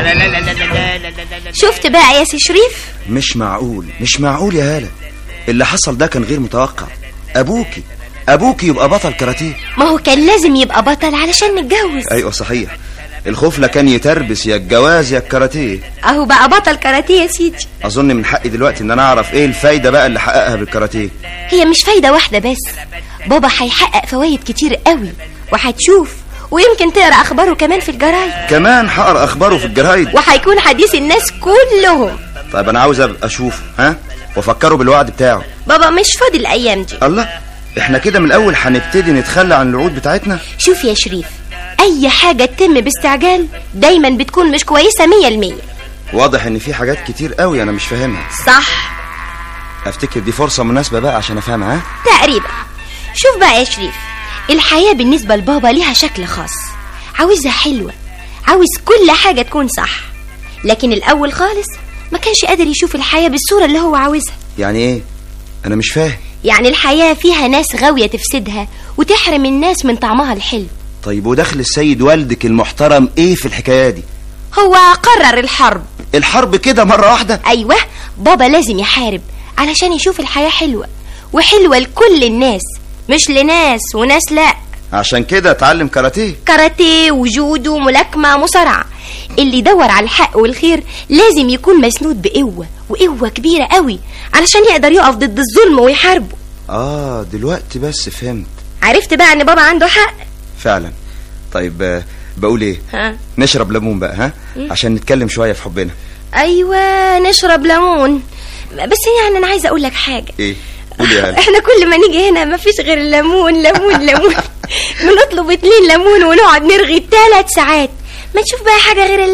لا لا لا لا لا لا لا لا شفت بقى يا سي شريف مش معقول مش معقول يا هالة اللي حصل ده كان غير متوقع ابوكي ابوكي يبقى بطل كاراتيه ما هو كان لازم يبقى بطل علشان نتجوز ايوه صحيح الخوف لا كان يتربس يا الجواز يا الكاراتيه اهو بقى بطل كاراتيه يا سيدي اظن من حقي دلوقتي ان انا اعرف ايه الفايده بقى اللي حققها بالكاراتيه هي مش فايدة واحدة بس بابا هيحقق فوايد كتير قوي وهتشوف ويمكن تقرا اخباره كمان في الجرايد كمان هقرا اخباره في الجرايد وهيكون حديث الناس كلهم طيب انا عاوز ابقى اشوفه ها وافكره بالوعد بتاعه بابا مش فاضي الايام دي الله احنا كده من الاول هنبتدي نتخلى عن الوعود بتاعتنا شوف يا شريف اي حاجة تتم باستعجال دايما بتكون مش كويسة مية المية واضح ان في حاجات كتير قوي انا مش فاهمها صح افتكر دي فرصه مناسبه بقى عشان افهمها ها تقريبا شوف بقى يا شريف الحياة بالنسبة لبابا ليها شكل خاص عاوزها حلوة عاوز كل حاجة تكون صح لكن الأول خالص ما كانش قادر يشوف الحياة بالصورة اللي هو عاوزها يعني ايه انا مش فاهم يعني الحياة فيها ناس غاوية تفسدها وتحرم الناس من طعمها الحلو طيب ودخل السيد والدك المحترم ايه في الحكايه دي هو قرر الحرب الحرب كده مره واحده أيوة بابا لازم يحارب علشان يشوف الحياة حلوة وحلوة لكل الناس مش لناس وناس لا عشان كده اتعلم كاراتيه كاراتيه وجودو ملاكمة مصارعة اللي يدور على الحق والخير لازم يكون مسنود بقوة وقوة كبيرة قوي علشان يقدر يقف ضد الظلم ويحاربه اه دلوقتي بس فهمت عرفت بقى ان بابا عنده حق فعلا طيب آه، بقول ايه ها نشرب ليمون بقى ها عشان نتكلم شويه في حبنا ايوه نشرب ليمون بس يعني انا عايزه اقول لك حاجه ايه قولي يا هلا احنا كل ما نيجي هنا مفيش غير ليمون ليمون ليمون بنطلب اتنين ليمون ونقعد نرغي ثلاث ساعات ما تشوف بقى حاجه غير